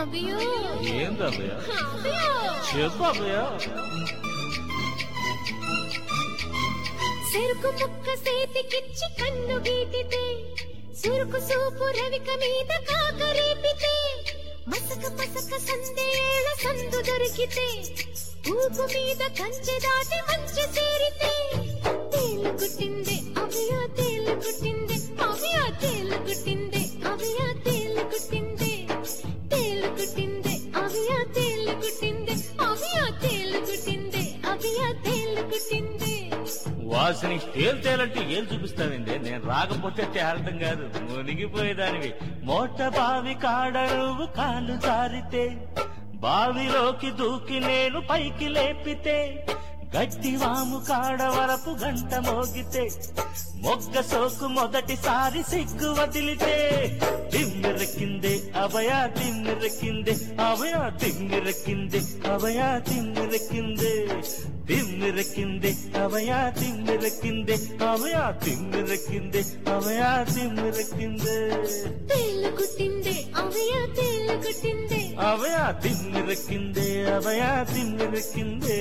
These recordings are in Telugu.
అభియో ఏంది అభయ అభియో చెప్పు అభయ చెరుకు ముక్క సేతికిచ్చి కన్ను గీటితే సురుకు సూపు రవిక మీద కాకరేపితే మసక మసక సందేళ సందు దొరికితే ఊపు మీద కంచె దాటి మంచి సేరితే తేలు కుట్టిందే అవియా తేలు కుట్టిందే అవియా తేలు కుట్టిందే అవియా తేలు కుట్టిందే తేలు కుట్టిందే అవియా తేలు కుట్టిందే అవియా తేలు కుట్టిందే అవియా తేలు కుట్టిందే వాసిని తేల్తేలంటే ఏం చూపిస్తానండి నేను రాకపోతే తేలటం కాదు మునిగిపోయేదానివి మోట బావి కాడ నువ్వు కాలు జారితే బావిలోకి దూకి నేను పైకి లేపితే గట్టి వాము కాడ వరపు గంట మోగితే మొగ్గ సోకు మొదటిసారి సిగ్గు వదిలితే తిమ్మిరెక్కిందే అభయ తిమ్మిరెక్కిందే అభయ తిమ్మిరెక్కిందే అభయ తిమ్మిరెక్కిందే తిమ్మిరెక్కిందే అభయ తిమ్మిరెక్కిందే అభయ తిమ్మిరెక్కిందే అభయ తిమ్మిరెక్కిందే తేలు కుట్టిందే అవయా తేలు కుట్టిందే అభయ తిమ్మిరెక్కిందే అభయ తిమ్మిరెక్కిందే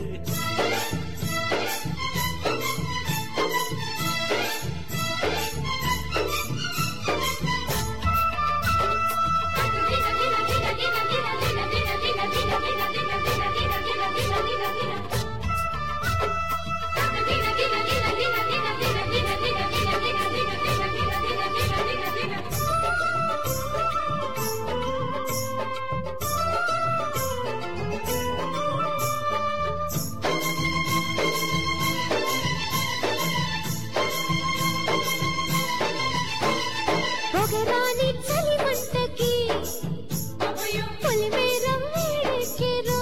పొగరాని చలి మంటకి పొలిమేరం వేడెక్కెరో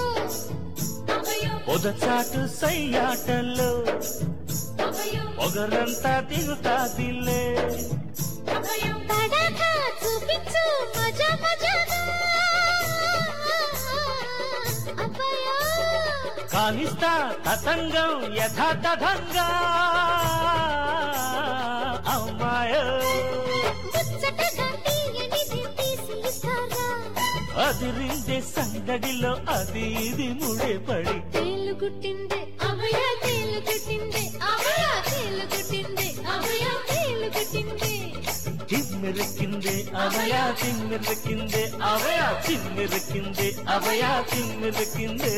పొదచాటు సయ్యాటల్లో పొగరంతా దిగుతాదిలే తడాకా చూపించు మజా మజాగా అబ్బయా కానిస్తా తతంగం యథాతథంగా అమ్మాయ ముచ్చటగా తీయనిది తీసి ఇస్తారా అదిరిందే సందడిలో అది ఇది ముడిపడి తేలు కుట్టిందే అభయ తేలు కుట్టిందే అభయ తేలు కుట్టిందే అభయ తేలు కుట్టిందే తిమ్మిరెక్కిందే అవయ తిమ్మిరెక్కిందే అవయ తిమ్మిరెక్కిందే అవయ తిమ్మిరెక్కిందే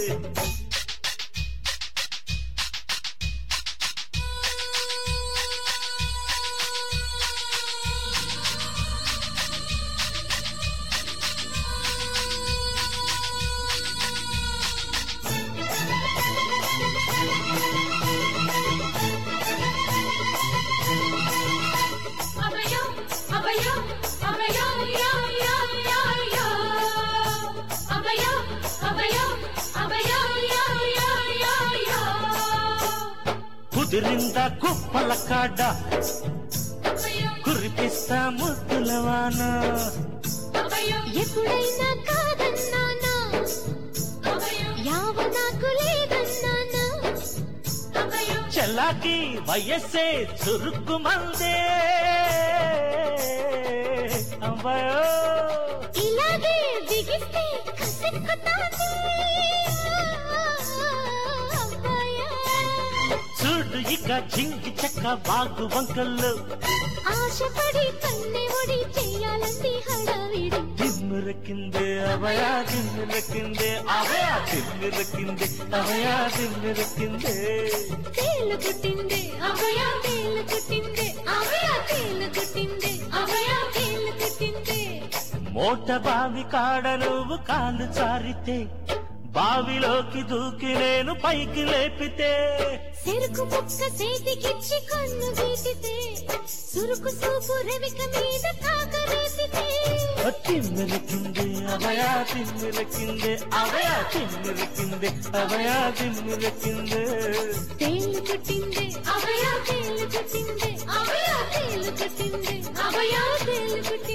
అభయ అభయ అభయ యా యా యా యా అభయ అభయ అభయ యా యా యా యా కుదిరిందా కుప్పల కాడ కురిపిస్తా ముద్దులవాన ఎప్పుడైనా కాదన్నానా యావ నాకు లేదన్నానా చలాకి వయస్సే చురుకు మందే అమ్మాయో ఇలాగే బిగిస్తే కసెక్కుతాది అబ్బాయా. చూడు ఇక చింకి చెక్క బాగు వంకల్లో ఆశపడి కన్నె ఒడి చెయ్యాలంది హడావిడి తిమ్మిరకిందే అవయా తిమ్మిరకిందే అవయా తిమ్మిరకిందే అవయా తిమ్మిరకిందే తేలు కుట్టిందే అభయ తేలు కుట్టిందే అభయ తేలు కుట్టిందే అభయ తేలు కుట్టిందే మోట బావి కాడ నువ్వు కాలు చారితే బావిలోకి దూకి నేను పైకి లేపితే చెరుకు ముక్క చేతికిచ్చి కన్ను గీటితే సురుకు సూపు రవిక మీద కాకరేసితే తిమ్మిరకిందే అవయా తిమ్మిరకిందే అవయా తిమ్మిరకిందే అవయా తిమ్మిరకిందే తేలు కుట్టిందే అభయ తేలు కుట్టిందే అభయ తేలు కుట్టిందే అభయ తేలు కుట్టిందే